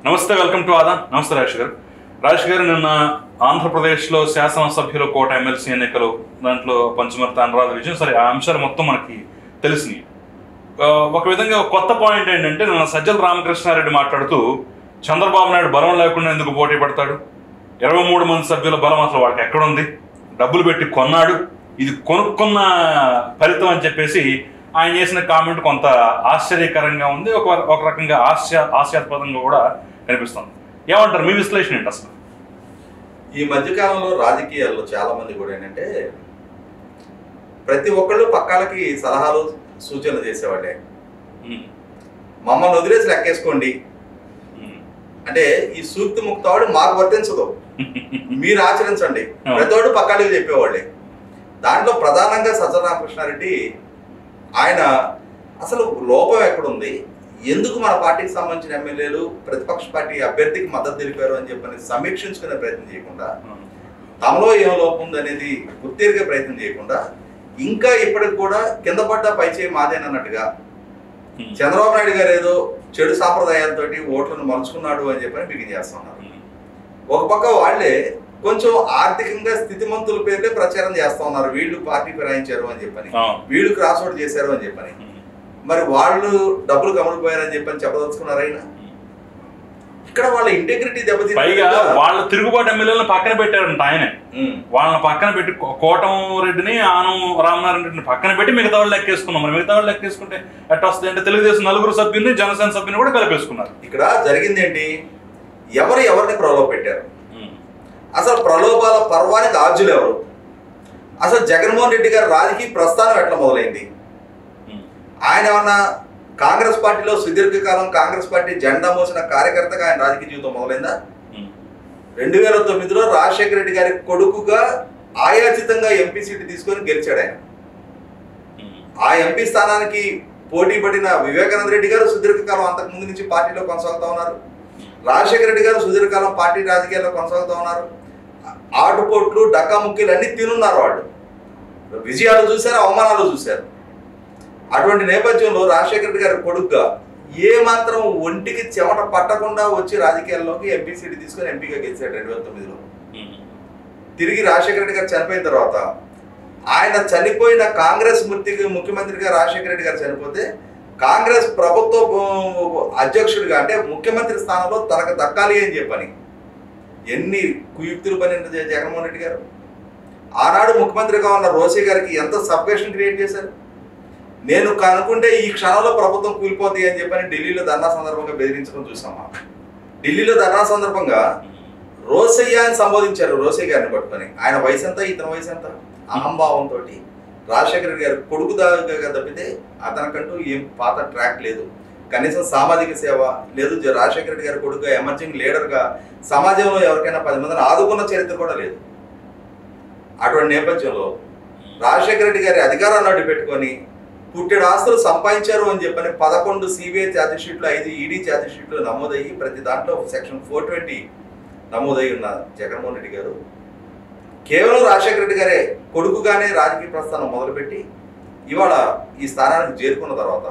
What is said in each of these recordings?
నమస్తే welcome to ఆదా నమస్తే రాజేష్ గారు రాజేష్ గారు నిన్న ఆంధ్రప్రదేశ్లో శాసనసభ్యుల కోట ఎమ్మెల్సీ ఎన్నికలు దాంట్లో పంచమర్తి అనురాధ విజయం సరే ఆ అంశాలు మొత్తం మనకి తెలిసినాయి ఆ, ఒక విధంగా ఒక కొత్త పాయింట్ ఏంటంటే నిన్న సజ్జల రామకృష్ణారెడ్డి మాట్లాడుతూ చంద్రబాబు నాయుడు బలం లేకుండా ఎందుకు పోటీ పడతాడు ఇరవై మూడు మంది సభ్యుల బలం అసలు వాడికి ఎక్కడుంది డబ్బులు పెట్టి కొన్నాడు ఇది కొనుక్కున్న ఫలితం అని చెప్పేసి ఆయన చేసిన కామెంట్ కొంత ఆశ్చర్యకరంగా ఉంది ఒక ఒక రకంగా హాస్య హాస్యాస్పదంగా కూడా కనిపిస్తుంది ఏమంటారు మీ విశ్లేషణ ఏంటి అసలు ఈ మధ్యకాలంలో రాజకీయాల్లో చాలా మంది కూడా ఏంటంటే ప్రతి ఒక్కళ్ళు పక్కాలకి సలహాలు సూచనలు చేసేవాడే ఉమ్, మమ్మల్ని వదిలేసి లెక్కేసుకోండి ఉమ్, అంటే ఈ సూక్తి ముక్తావాడు మాకు వర్తించదు మీరు ఆచరించండి అవును. ప్రతివాడు పక్కాలకి చెప్పేవాళ్ళే దాంట్లో ప్రధానంగా సజ్జల రామకృష్ణారెడ్డి ఆయన అసలు లోపం ఎక్కడుంది ఎందుకు మన పార్టీకి సంబంధించిన ఎమ్మెల్యేలు ప్రతిపక్ష పార్టీ అభ్యర్థికి మద్దతు తెలిపారు అని చెప్పని సమీక్షించుకునే ప్రయత్నం చేయకుండా ఉమ్, తమలో ఏం లోపం ఉంది అనేది గుర్తిరిగే ప్రయత్నం చేయకుండా ఇంకా ఇప్పటికి కూడా కింద పడ్డ పైచేయి మాదేనన్నట్టుగా ఉమ్, చంద్రబాబు నాయుడు గారు ఏదో చెడు సాంప్రదాయాలతోటి ఓట్లను మలుచుకున్నాడు అని చెప్పని బిగిన్ చేస్తున్నారు ఉమ్, ఒక పక్క వాళ్ళే కొంచెం ఆర్థికంగా స్థితిమంతుల పేర్లే ప్రచారం చేస్తా ఉన్నారు వీళ్ళు పార్టీ ఫిరాయించారు అని చెప్పని అవును. వీళ్ళు క్రాస్ అవుట్ చేశారు అని చెప్పని ఉమ్, మరి వాళ్ళు డబ్బులు కమ్ముడిపోయారని చెప్పని చెప్పదలుచుకున్నారు ఆయన ఇక్కడ వాళ్ళ ఇంటెగ్రిటీ దెబ్బతింది పైగా వాళ్ళ తిరుగుబాటు ఎమ్మెల్యేలను పక్కన పెట్టారంట ఆయనే ఉమ్. వాళ్ళని పక్కన పెట్టి కో- కోటం రెడ్డిని ఆనం రామనారాయణ రెడ్డిని పక్కన పెట్టి మిగతా వాళ్ళు లెక్కేసుకున్నాం మరి మిగతా వాళ్ళు లెక్కేసుకుంటే ఎట్లా వస్తుంది అంటే తెలుగుదేశం నలుగురు సభ్యుల్ని జనసేన సభ్యుని కూడా కలిపేసుకున్నారు ఇక్కడ జరిగింది ఏంటి ఎవరు ఎవరిని ప్రలోభ పెట్టారు ఉమ్, అసలు ప్రలోభాల పర్వానికి ఆర్జులు ఎవరు అసలు జగన్మోహన్ రెడ్డి గారి రాజకీయ ప్రస్థానం ఎట్లా మొదలైంది ఉమ్, ఆయన ఏమన్నా కాంగ్రెస్ పార్టీలో సుదీర్ఘకాలం కాంగ్రెస్ పార్టీ జెండా మోసిన కార్యకర్తగా ఆయన రాజకీయ జీవితం మొదలైందా ఉమ్, రెండు వేల తొమ్మిదిలో రాజశేఖర రెడ్డి గారి కొడుకుగా ఆయాచితంగా ఎంపీ సీటు తీసుకొని గెలిచాడు ఆయన ఉమ్, ఆ ఎంపీ స్థానానికి పోటీ పడిన వివేకానంద రెడ్డి గారు సుదీర్ఘకాలం అంతకు ముందు నుంచి పార్టీలో కొనసాగుతూ ఉన్నారు రాజశేఖర రెడ్డి గారు సుదీర్ఘకాలం పార్టీ రాజకీయాల్లో కొనసాగుతూ ఉన్నారు ఆటుపోట్లు డక్కా ముక్కీలు అన్ని తినున్నారు వాళ్ళు విజయాలు చూశారు అవమానాలు చూశారు అటువంటి నేపథ్యంలో రాజశేఖర రెడ్డి గారి కొడుకుగా ఏ మాత్రం ఒంటికి చెమట పట్టకుండా వచ్చి రాజకీయాల్లోకి ఎంపీ సీటు తీసుకొని ఎంపీగా గెలిచాడు రెండు వేల తొమ్మిదిలో ఉమ్, తిరిగి రాజశేఖర రెడ్డి గారు చనిపోయిన తర్వాత ఆయన చనిపోయిన కాంగ్రెస్ ముక్తికి ముఖ్యమంత్రిగా రాజశేఖర రెడ్డి గారు చనిపోతే కాంగ్రెస్ ప్రభుత్వ ఉ, అధ్యక్షుడిగా అంటే ముఖ్యమంత్రి స్థానంలో తనకు దక్కాలి అని చెప్పని ఎన్ని కుయుక్తులు పని జగన్మోహన్ రెడ్డి గారు ఆనాడు ముఖ్యమంత్రిగా ఉన్న రోసీ గారికి ఎంత సబ్వేషన్ క్రియేట్ చేశారు నేను కనుకుంటే ఈ క్షణంలో ప్రభుత్వం కూలిపోతుంది అని చెప్పని ఢిల్లీలో ధర్నా సందర్భంగా బెదిరించడం చూసామా ఢిల్లీలో ధర్నా సందర్భంగా రోసయ్య అని సంబోధించారు రోసయ్య గారిని పట్టుకొని ఆయన వయసు ఎంత ఇతని వయసు ఎంత అహంభావంతో రాజశేఖర రెడ్డి గారు కొడుకు దాకా తప్పితే అతనికంటూ ఏం పాత ట్రాక్ లేదు కనీసం సామాజిక సేవ లేదు జ- రాజశేఖర రెడ్డి గారి కొడుకుగా ఎమర్జింగ్ లీడర్గా సమాజంలో ఎవరికైనా పది మందిని ఆదుకున్న చరిత్ర కూడా లేదు అటువంటి నేపథ్యంలో రాజశేఖర రెడ్డి గారి అధికారాన్ని అడ్డు పెట్టుకొని పుట్టెడు ఆస్తులు సంపాదించారు అని చెప్పని పదకొండు సిబిఐ ఛార్జ్ షీట్లు ఐదు ఈడీ ఛార్జ్ షీట్లు నమోదయ్యి ప్రతి దాంట్లో సెక్షన్ ఫోర్ ట్వంటీ నమోదై ఉన్న జగన్మోహన్ రెడ్డి గారు కేవలం రాజశేఖర రెడ్డి గారే కొడుకుగానే రాజకీయ ప్రస్థానం మొదలుపెట్టి ఇవాళ ఈ స్థానానికి చేరుకున్న తర్వాత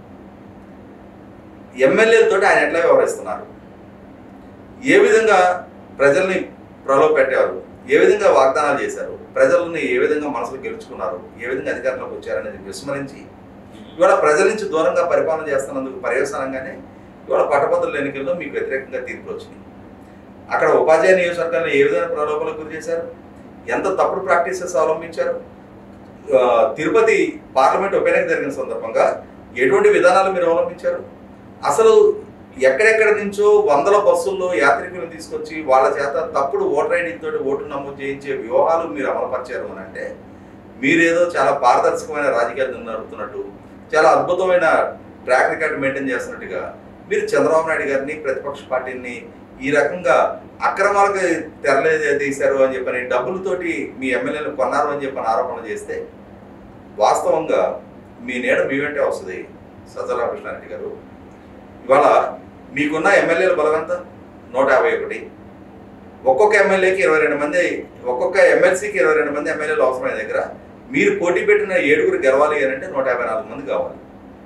ఎమ్మెల్యేలతో ఆయన ఎట్లా వ్యవహరిస్తున్నారు ఏ విధంగా ప్రజల్ని ప్రలోభ పెట్టారు ఏ విధంగా వాగ్దానాలు చేశారు ప్రజల్ని ఏ విధంగా మనసులో గెలుచుకున్నారు ఏ విధంగా అధికారంలోకి వచ్చారనేది విస్మరించి ఇవాళ ప్రజల నుంచి దూరంగా పరిపాలన చేస్తున్నందుకు పర్యవసానంగానే ఇవాళ పట్టభద్రుల ఎన్నికల్లో మీకు వ్యతిరేకంగా తీర్పులు వచ్చినాయి అక్కడ ఉపాధ్యాయ నియోజకవర్గాల్లో ఏ విధమైన ప్రలోభాలకు గురి చేశారు ఎంత తప్పుడు ప్రాక్టీసెస్ అవలంబించారు ఆ, తిరుపతి పార్లమెంట్ ఉప ఎన్నిక జరిగిన సందర్భంగా ఎటువంటి విధానాలు మీరు అవలంబించారు అసలు ఎక్కడెక్కడ నుంచో వందల బస్సుల్లో యాత్రికులను తీసుకొచ్చి వాళ్ళ చేత తప్పుడు ఓటర్ ఐడి తోటి ఓటు నమోదు చేయించే వ్యూహాలు మీరు అమలుపరిచారు అని అంటే మీరేదో చాలా పారదర్శకమైన రాజకీయాలు నడుపుతున్నట్టు చాలా అద్భుతమైన ట్రాక్ రికార్డ్ మెయింటైన్ చేస్తున్నట్టుగా మీరు చంద్రబాబు నాయుడు గారిని ప్రతిపక్ష పార్టీని ఈ రకంగా అక్రమాలకు తెరలే తీశారు అని చెప్పని డబ్బులతోటి మీ ఎమ్మెల్యేలు కొన్నారు అని చెప్పని ఆరోపణలు చేస్తే వాస్తవంగా మీ నీడ మీ వెంటే వస్తుంది సజ్జరామకృష్ణారెడ్డి గారు ఇవాళ మీకున్న ఎమ్మెల్యేల బలం ఎంత నూట యాభై ఒకటి ఒక్కొక్క ఎమ్మెల్యేకి ఇరవై రెండు మంది ఒక్కొక్క ఎమ్మెల్సీకి ఇరవై రెండు మంది ఎమ్మెల్యేలు అవసరమైన దగ్గర మీరు పోటీ పెట్టిన ఏడుగురు గెలవాలి అని అంటే నూట యాభై నాలుగు మంది కావాలి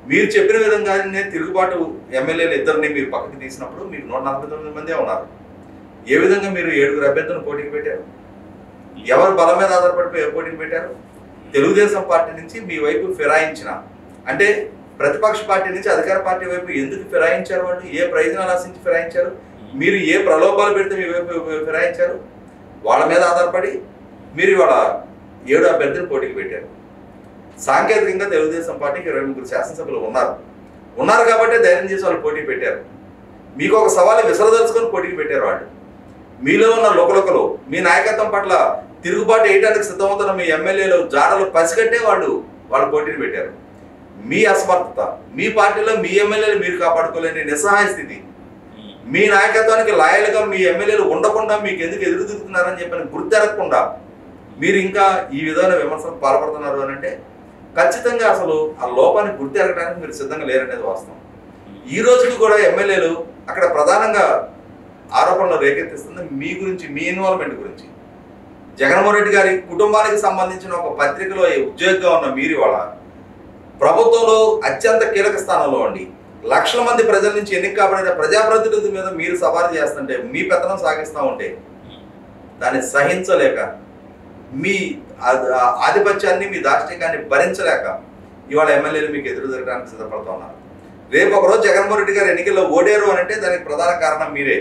మీరు చెప్పిన విధంగానే తిరుగుబాటు ఎమ్మెల్యేలు ఇద్దరిని మీరు పక్కకి తీసినప్పుడు మీకు నూట నలభై తొమ్మిది మందే ఉన్నారు ఏ విధంగా మీరు ఏడుగురు అభ్యర్థులను పోటీకి పెట్టారు ఎవరు బలం మీద ఆధారపడి పోటీకి పెట్టారు తెలుగుదేశం పార్టీ నుంచి మీ వైపు ఫిరాయించిన అంటే ప్రతిపక్ష పార్టీ నుంచి అధికార పార్టీ వైపు ఎందుకు ఫిరాయించారు వాళ్ళు ఏ ప్రయోజనాలు ఆశించి ఫిరాయించారు మీరు ఏ ప్రలోభాలు పెడితే మీ వైపు ఫిరాయించారు వాళ్ళ మీద ఆధారపడి మీరు ఇవాళ ఏడు అభ్యర్థులు పోటీకి పెట్టారు సాంకేతికంగా తెలుగుదేశం పార్టీకి ఇరవై ముగ్గురు శాసనసభ్యులు ఉన్నారు ఉన్నారు కాబట్టి ధైర్యం చేసి వాళ్ళు పోటీ పెట్టారు మీకు ఒక సవాలు విసరదలుచుకొని పోటీకి పెట్టారు వాళ్ళు మీలో ఉన్న లోకలోకలు మీ నాయకత్వం పట్ల తిరుగుబాటు వేయడానికి సిద్ధమవుతున్న మీ ఎమ్మెల్యేలు జాడలు పసిగట్టే వాళ్ళు వాళ్ళు పోటీని పెట్టారు మీ అసమర్థత మీ పార్టీలో మీ ఎమ్మెల్యేలు మీరు కాపాడుకోలేని నిస్సహాయ స్థితి మీ నాయకత్వానికి లాయల్గా మీ ఎమ్మెల్యేలు ఉండకుండా మీకు ఎందుకు ఎదురు తిరుగుతున్నారని చెప్పని గుర్తెరగకుండా మీరు ఇంకా ఈ విధమైన విమర్శలకు పాల్పడుతున్నారు అని అంటే ఖచ్చితంగా అసలు ఆ లోపాన్ని గుర్తెరగడానికి మీరు సిద్ధంగా లేరనేది వాస్తవం ఈ రోజుకి కూడా ఎమ్మెల్యేలు అక్కడ ప్రధానంగా ఆరోపణలు రేకెత్తిస్తుంది మీ గురించి మీ ఇన్వాల్వ్మెంట్ గురించి జగన్మోహన్ రెడ్డి గారి కుటుంబానికి సంబంధించిన ఒక పత్రికలో ఉద్యోగిగా ఉన్న మీరు ఇవాళ ప్రభుత్వంలో అత్యంత కీలక స్థానంలో ఉండి లక్షల మంది ప్రజల నుంచి ఎన్నిక కాబడిన ప్రజాప్రతినిధుల మీద మీరు సవాలు చేస్తుంటే మీ పెత్తనం సాగిస్తూ ఉంటే దాన్ని సహించలేక మీ ఆ- ఆ ఆధిపత్యాన్ని మీ దాష్టికాన్ని భరించలేక ఇవాళ ఎమ్మెల్యేలు మీకు ఎదురు తిరగడానికి సిద్ధపడుతూ ఉన్నారు రేపు ఒకరోజు జగన్మోహన్ రెడ్డి గారు ఎన్నికల్లో ఓడారు అని అంటే దానికి ప్రధాన కారణం మీరే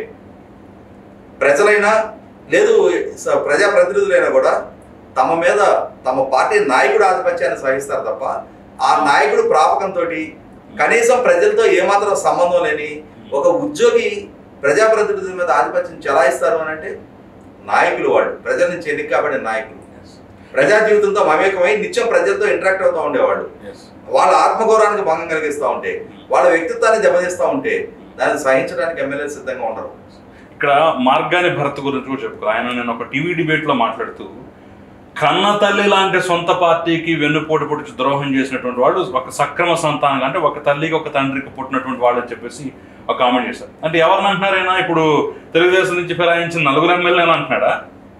ప్రజలైనా లేదు స- ప్రజాప్రతినిధులైనా కూడా తమ మీద తమ పార్టీ నాయకుడు ఆధిపత్యాన్ని సహిస్తారు తప్ప ఆ నాయకుడు ప్రాపకంతో కనీసం ప్రజలతో ఏమాత్రం సంబంధం లేని ఒక ఉద్యోగి ప్రజాప్రతినిధుల మీద ఆధిపత్యం చెలాయిస్తారు అని అంటే నాయకులు వాళ్ళు ప్రజల నుంచి ఎన్నిక కాబడిన నాయకులు ప్రజా జీవితంతో మమేకమై నిత్యం ప్రజలతో ఇంటరాక్ట్ అవుతూ ఉండేవాళ్ళు వాళ్ళ ఆత్మగౌరవానికి భంగం కలిగిస్తూ ఉంటే వాళ్ళ వ్యక్తిత్వాన్ని దెబ్బతీస్తూ ఉంటే దాన్ని సహించడానికి ఎమ్మెల్యేలు సిద్ధంగా ఉండరు ఇక్కడ మార్గాని భరత్ గురించి కూడా చెప్పుకో ఆయన నేను ఒక టీవీ డిబేట్ లో మాట్లాడుతూ కన్న తల్లి లాంటి సొంత పార్టీకి వెన్నుపోటు పొడిచి ద్రోహం చేసినటువంటి వాళ్ళు ఒక సక్రమ సంతానం అంటే ఒక తల్లికి ఒక తండ్రికి పుట్టినటువంటి వాళ్ళు అని చెప్పేసి ఒక కామెంట్ చేశారు అంటే ఎవరిని అంటున్నారైనా ఇప్పుడు తెలుగుదేశం నుంచి ఫిరాయించిన నలుగురు ఎమ్మెల్యేలు అంటున్నాడా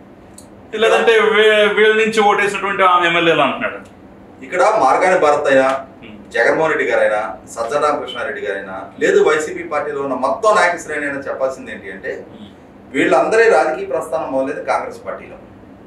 లేదంటే వే- వీళ్ళ నుంచి ఓటేసినటువంటి ఆమె ఎమ్మెల్యేలు అంటున్నాడా ఇక్కడ మార్గాని భారత్ అయినా జగన్మోహన్ రెడ్డి గారైనా సజ్జన రామకృష్ణారెడ్డి గారైనా లేదు వైసీపీ పార్టీలో ఉన్న మొత్తం నాయక శ్రేణి అయినా చెప్పాల్సింది ఏంటి అంటే వీళ్ళందరి రాజకీయ ప్రస్థానం మొదలైంది కాంగ్రెస్ పార్టీలో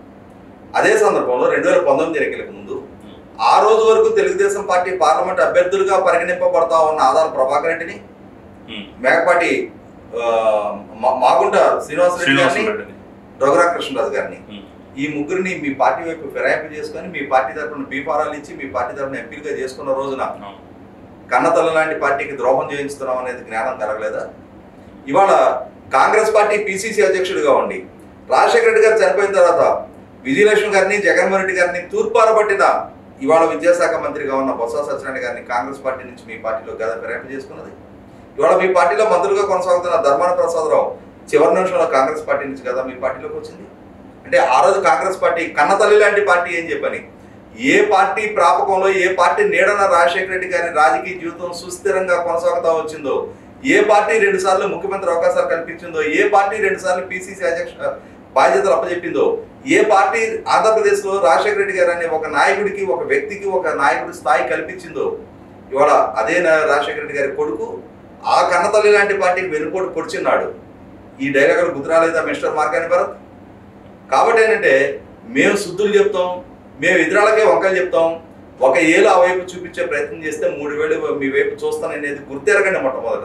అదే సందర్భంలో రెండు వేల పంతొమ్మిది ఎన్నికలకు ముందు ఆ రోజు వరకు తెలుగుదేశం పార్టీ పార్లమెంట్ అభ్యర్థులుగా పరిగణింపబడతా ఉన్న ఆదాల ప్రభాకర్ రెడ్డిని ఉమ్. మేకపాటి ఆ, మా- మాగుంట శ్రీనివాసరెడ్డి గారిని శ్రీనివాసరెడ్డిని రఘురా కృష్ణరాజు గారిని ఉమ్. ఈ ముగ్గురిని మీ పార్టీ వైపు ఫిరాయింపు చేసుకొని మీ పార్టీ తరఫున బీఫారాలు ఇచ్చి మీ పార్టీ తరఫున ఎంపీలుగా చేసుకున్న రోజున అవును. కన్నతల్ల లాంటి పార్టీకి ద్రోహం చేయించుతున్నాం అనేది జ్ఞానం కలగలేదా ఇవాళ కాంగ్రెస్ పార్టీ పిసిసి అధ్యక్షుడిగా ఉండి రాజశేఖర రెడ్డి గారు చనిపోయిన తర్వాత విజయలక్ష్మి గారిని జగన్మోహన్ రెడ్డి గారిని తూర్పారబట్టిన ఇవాళ విద్యాశాఖ మంత్రిగా ఉన్న బొత్స సత్యనారాయణ గారిని కాంగ్రెస్ పార్టీ నుంచి మీ పార్టీలో గద ఫిరాయింపు చేసుకున్నది ఇవాళ మీ పార్టీలో మంత్రులుగా కొనసాగుతున్న ధర్మాన ప్రసాదరావు చివరి నిమిషంలో కాంగ్రెస్ పార్టీ నుంచి కదా మీ పార్టీలోకి వచ్చింది అంటే ఆ రోజు కాంగ్రెస్ పార్టీ కన్నతల్లి లాంటి పార్టీ ఏం చెప్పని ఏ పార్టీ ప్రాపకంలో ఏ పార్టీ నీడన రాజశేఖర రెడ్డి గారి రాజకీయ జీవితం సుస్థిరంగా కొనసాగుతూ వచ్చిందో ఏ పార్టీ రెండు సార్లు ముఖ్యమంత్రి అవకాశాలు కల్పించిందో ఏ పార్టీ రెండు సార్లు పిసిసి అధ్యక్ష బాధ్యతలు అప్పచెప్పిందో ఏ పార్టీ ఆంధ్రప్రదేశ్లో రాజశేఖర రెడ్డి గారు అనే ఒక నాయకుడికి ఒక వ్యక్తికి ఒక నాయకుడి స్థాయి కల్పించిందో ఇవాళ అదే నా- రాజశేఖర రెడ్డి గారి కొడుకు ఆ కన్నతల్లి లాంటి పార్టీకి వెనుకోటు పొడిచిన్నాడు ఈ డైలాగులు గుర్తురాలేదా మిస్టర్ మార్కాని భరత్ కాబట్టి ఏంటంటే మేము శుద్ధులు చెప్తాం మేము ఎదురాలకే వంకలు చెప్తాం ఒక ఏలు ఆ వైపు చూపించే ప్రయత్నం చేస్తే మూడు వేలు మీ వైపు చూస్తాననేది గుర్తెరగండి మొట్టమొదట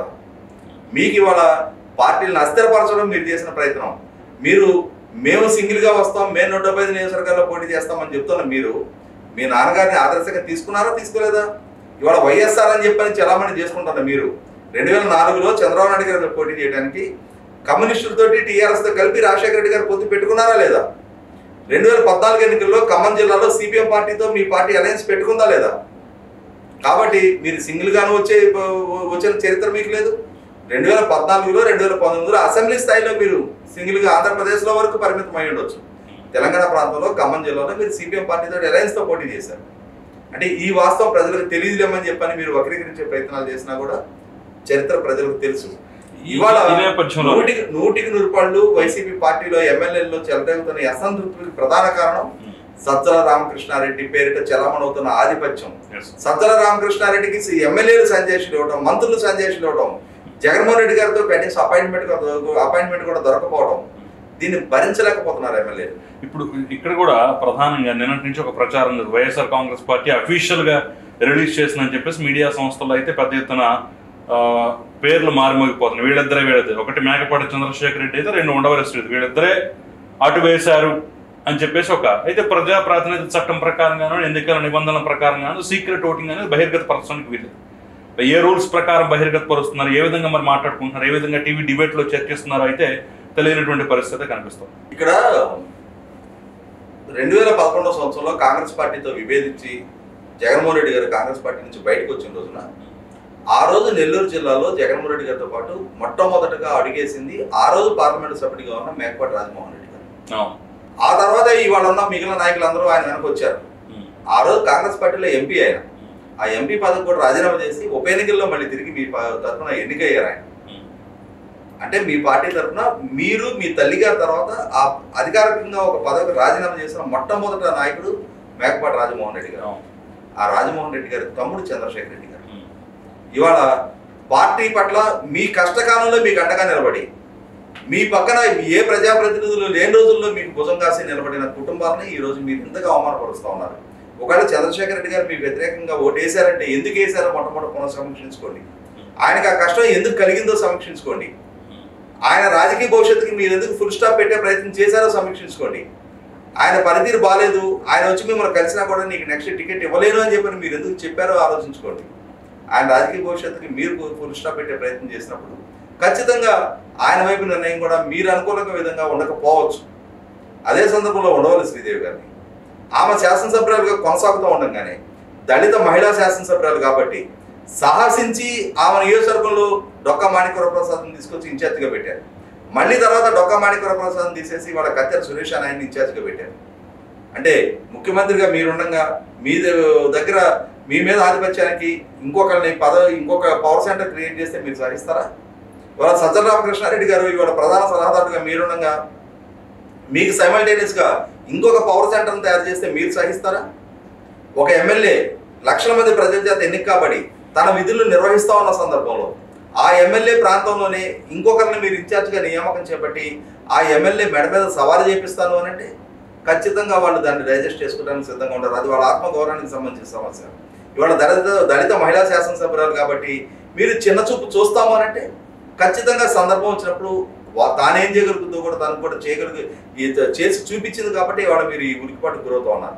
మీకు ఇవాళ పార్టీలను అస్థిరపరచడం మీరు చేసిన ప్రయత్నం మీరు మేము సింగిల్గా వస్తాం మేము నూట డెబ్బై ఐదు నియోజకవర్గాల్లో పోటీ చేస్తామని చెప్తున్న మీరు మీ నాన్నగారిని ఆదర్శంగా తీసుకున్నారా తీసుకోలేదా ఇవాళ వైఎస్ఆర్ అని చెప్పని చలామణి చేసుకుంటున్న మీరు రెండు వేల నాలుగులో చంద్రబాబు నాయుడు గారి మీద పోటీ చేయడానికి కమ్యూనిస్టులతోటి టీఆర్ఎస్తో కలిపి రాజశేఖర రెడ్డి గారు పొత్తు పెట్టుకున్నారా లేదా రెండు వేల పద్నాలుగు ఎన్నికల్లో ఖమ్మం జిల్లాలో సిపిఎం పార్టీతో మీ పార్టీ అలయన్స్ పెట్టుకుందా లేదా కాబట్టి మీరు సింగిల్ గాను వచ్చే వచ్చిన చరిత్ర మీకు లేదు రెండు వేల పద్నాలుగులో రెండు వేల పంతొమ్మిదిలో అసెంబ్లీ స్థాయిలో మీరు సింగిల్ గా ఆంధ్రప్రదేశ్లో వరకు పరిమితం అయి ఉండొచ్చు తెలంగాణ ప్రాంతంలో ఖమ్మం జిల్లాలో మీరు సిపిఎం పార్టీతో అలయన్స్ తో పోటీ చేశారు అంటే ఈ వాస్తవం ప్రజలకు తెలియదులేమని చెప్పని మీరు వక్రీకరించే ప్రయత్నాలు చేసినా కూడా చరిత్ర ప్రజలకు తెలుసు ఇవాళ ఈ నేపథ్యంలో నూటికి నూటికి నూరు పళ్ళు వైసీపీ పార్టీలో ఎమ్మెల్యేల్లో చెలరేగుతున్న ఈ అసంతృప్తికి ప్రధాన కారణం సజ్జల రామకృష్ణారెడ్డి పేరిట చలామణవుతున్న ఆధిపత్యం Yes. సజ్జల రామకృష్ణారెడ్డికి సి- ఎమ్మెల్యేలు సంజేషులు ఇవ్వడం మంత్రులు సంజేషులు ఇవ్వడం జగన్మోహన్ రెడ్డి గారితో కనీసం అపాయింట్మెంట్ అపాయింట్మెంట్ కూడా దొరకపోవడం దీన్ని భరించలేకపోతున్నారు ఎమ్మెల్యేలు ఇప్పుడు ఇక్కడ కూడా ప్రధానంగా నిన్నటి నుంచి ఒక ప్రచారం ఉంది. వైఎస్ఆర్ కాంగ్రెస్ పార్టీ అఫీషియల్ గా రిలీజ్ చేసిందని చెప్పేసి మీడియా సంస్థల్లో అయితే పెద్ద ఎత్తున ఆ, పేర్లు మారుమోగిపోతున్నాయి వీళ్ళిద్దరే వీళ్ళిద్దరే ఒకటి మేకపాటి చంద్రశేఖర్ రెడ్డి అయితే రెండు ఉండవలసి శ్రీధర్ వీళ్ళిద్దరే అటు వేశారు అని చెప్పేసి ఒక అయితే ప్రజా ప్రాతినిధ్య చట్టం ప్రకారంగాను ఎన్నికల నిబంధనల ప్రకారంగాను సీక్రెట్ ఓటింగ్ అనేది బహిర్గత పరచడానికి వీలేదు ఏ రూల్స్ ప్రకారం బహిర్గత పరుస్తున్నారు ఏ విధంగా మరి మాట్లాడుకుంటున్నారు ఏ విధంగా టీవీ డిబేట్ లో చర్చిస్తున్నారో అయితే తెలియనటువంటి పరిస్థితి కనిపిస్తుంది ఇక్కడ రెండు వేల పదకొండవ సంవత్సరంలో కాంగ్రెస్ పార్టీతో విభేదించి జగన్మోహన్ రెడ్డి గారు కాంగ్రెస్ పార్టీ నుంచి బయటకు వచ్చిన రోజున ఆ రోజు నెల్లూరు జిల్లాలో జగన్మోహన్ రెడ్డి గారితో పాటు మొట్టమొదటగా అడిగేసింది ఆ రోజు పార్లమెంటు సభ్యుడిగా ఉన్న మేకపాటి రాజమోహన్ రెడ్డి గారు అవును ఆ తర్వాత ఇవాళ ఉన్న మిగిలిన నాయకులందరూ ఆయన వెనక వచ్చారు ఉమ్. ఆ రోజు కాంగ్రెస్ పార్టీలో ఎంపీ ఆయన ఆ ఎంపీ పదవి కూడా రాజీనామా చేసి ఉప ఎన్నికల్లో మళ్ళీ తిరిగి మీ ప- తరఫున ఎన్నికయ్యారు ఆయన ఉమ్. అంటే మీ పార్టీ తరఫున మీరు మీ తల్లి గారి తర్వాత ఆ అధికారికంగా ఒక పదవికి రాజీనామా చేసిన మొట్టమొదట నాయకుడు మేకపాటి రాజమోహన్ రెడ్డి గారు అవును. ఆ రాజమోహన్ రెడ్డి గారి తమ్ముడు చంద్రశేఖర్ రెడ్డి గారు ఉమ్. ఇవాళ పార్టీ పట్ల మీ కష్టకాలంలో మీకు అండగా నిలబడి మీ పక్కన ఏ ప్రజాప్రతినిధులు లేని రోజుల్లో మీకు భుజం కాసి నిలబడిన కుటుంబాలని ఈ రోజు మీరు ఇంతగా అవమానపరుస్తూ ఉన్నారు ఒకవేళ చంద్రశేఖర్ రెడ్డి గారు మీకు వ్యతిరేకంగా ఓటు వేశారంటే ఎందుకు వేశారో మొట్టమొదటి పునఃసమీక్షించుకోండి ఆయనకు ఆ కష్టం ఎందుకు కలిగిందో సమీక్షించుకోండి ఆయన రాజకీయ భవిష్యత్తుకి మీరు ఎందుకు ఫుల్ స్టాప్ పెట్టే ప్రయత్నం చేశారో సమీక్షించుకోండి ఆయన పనితీరు బాగాలేదు ఆయన వచ్చి మిమ్మల్ని కలిసినా కూడా నీకు నెక్స్ట్ టికెట్ ఇవ్వలేను అని చెప్పని మీరు ఎందుకు చెప్పారో ఆలోచించుకోండి ఆయన రాజకీయ భవిష్యత్తుకి మీరు ఫుల్ స్టాప్ పెట్టే ప్రయత్నం చేసినప్పుడు ఖచ్చితంగా ఆయన వైపు నిర్ణయం కూడా మీరు అనుకూలంగా విధంగా ఉండకపోవచ్చు అదే సందర్భంలో ఉండవల్లి శ్రీదేవి గారిని ఆమె శాసనసభ్యురాలుగా కొనసాగుతూ ఉండగానే దళిత మహిళా శాసనసభ్యురాలు కాబట్టి సాహసించి ఆమె నియోజకవర్గంలో డొక్క మాణిక్వర ప్రసాద్ని తీసుకొచ్చి ఇన్ఛార్జిగా పెట్టారు మళ్ళీ తర్వాత డొక్క మాణిక్వర ప్రసాద్ తీసేసి వాళ్ళ కత్తెర సురేష్ అని ఆయన ఇన్ఛార్జిగా పెట్టారు అంటే ముఖ్యమంత్రిగా మీరుండగా మీ ద- దగ్గర మీ మీద ఆధిపత్యానికి ఇంకొకరిని పదవి ఇంకొక పవర్ సెంటర్ క్రియేట్ చేస్తే మీరు సహిస్తారా ఇవాళ సజ్జల రామకృష్ణారెడ్డి గారు ఇవాళ ప్రధాన సలహాదారుగా మీరుండగా మీకు సైమల్టేనియస్ గా ఇంకొక పవర్ సెంటర్ని తయారు చేస్తే మీరు సహిస్తారా ఒక ఎమ్మెల్యే లక్షల మంది ప్రజల చేత ఎన్నిక కాబడి తన విధులు నిర్వహిస్తా ఉన్న సందర్భంలో ఆ ఎమ్మెల్యే ప్రాంతంలోనే ఇంకొకరిని మీరు ఇన్ఛార్జ్గా నియామకం చేపట్టి ఆ ఎమ్మెల్యే మెడ మీద సవాలు చేపిస్తాను అని అంటే ఖచ్చితంగా వాళ్ళు దాన్ని డైజెస్ట్ చేసుకోవడానికి సిద్ధంగా ఉంటారు అది వాళ్ళ ఆత్మగౌరవానికి సంబంధించిన సమస్య ఇవాళ దళిత దళిత మహిళా శాసనసభ్యురాలు కాబట్టి మీరు చిన్న చూపు చూస్తాము అని అంటే ఖచ్చితంగా సందర్భం వచ్చినప్పుడు వా- తానేం చేయగలుగుతుందో కూడా తను కూడా చేయగలిగి ఈ త- చేసి చూపించింది కాబట్టి ఇవాళ మీరు ఈ ఉలికిపాటు గురవుతూ ఉన్నారు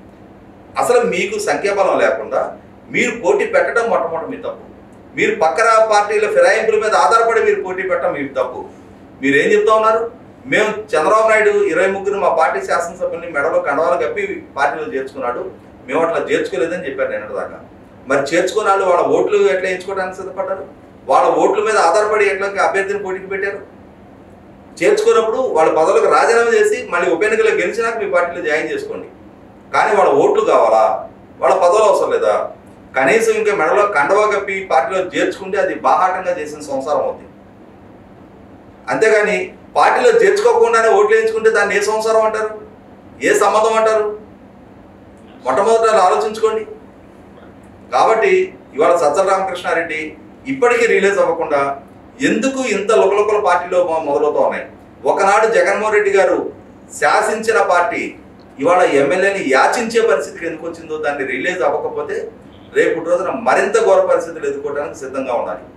అసలు మీకు సంఖ్యాబలం లేకుండా మీరు పోటీ పెట్టడం మొట్టమొదటి మీ తప్పు మీరు పక్కన పార్టీల ఫిరాయింపుల మీద ఆధారపడి మీరు పోటీ పెట్టడం మీ తప్పు మీరు ఏం చెప్తా ఉన్నారు మేము చంద్రబాబు నాయుడు ఇరవై ముగ్గురు మా పార్టీ శాసనసభ్యుల్ని మెడలో కండవాలు కప్పి పార్టీలో చేర్చుకున్నాడు మేము అట్లా చేర్చుకోలేదని చెప్పారు నేను దాకా మరి చేర్చుకున్న వాళ్ళు వాళ్ళ ఓట్లు ఎట్లా ఎంచుకోవడానికి సిద్ధపడ్డారు వాళ్ళ ఓట్ల మీద ఆధారపడి ఎట్లా అభ్యర్థిని పోటీకి పెట్టారు చేర్చుకున్నప్పుడు వాళ్ళ పదవులకు రాజీనామా చేసి మళ్ళీ ఉప ఎన్నికల్లో గెలిచినాక మీ పార్టీలో జాయిన్ చేసుకోండి కానీ వాళ్ళ ఓట్లు కావాలా వాళ్ళ పదవులు అవసరం లేదా కనీసం ఇంకా మెడలో కండవా కప్పి పార్టీలో చేర్చుకుంటే అది బాహాటంగా చేసిన సంసారం అవుతుంది అంతేగాని పార్టీలో చేర్చుకోకుండానే ఓట్లు వేయించుకుంటే దాన్ని ఏ సంసారం అంటారు ఏ సంబంధం అంటారు మొట్టమొదట అది ఆలోచించుకోండి కాబట్టి ఇవాళ సజ్జల రామకృష్ణారెడ్డి ఇప్పటికీ రిలీజ్ అవ్వకుండా ఎందుకు ఇంత లుకలుకల పార్టీలో మొ- మొదలవుతూ ఉన్నాయి ఒకనాడు జగన్మోహన్ రెడ్డి గారు శాసించిన పార్టీ ఇవాళ ఎమ్మెల్యేని యాచించే పరిస్థితికి ఎందుకు వచ్చిందో దాన్ని రిలీజ్ అవ్వకపోతే రేపు రోజున మరింత ఘోర పరిస్థితులు ఎదుర్కోవడానికి సిద్ధంగా ఉండాలి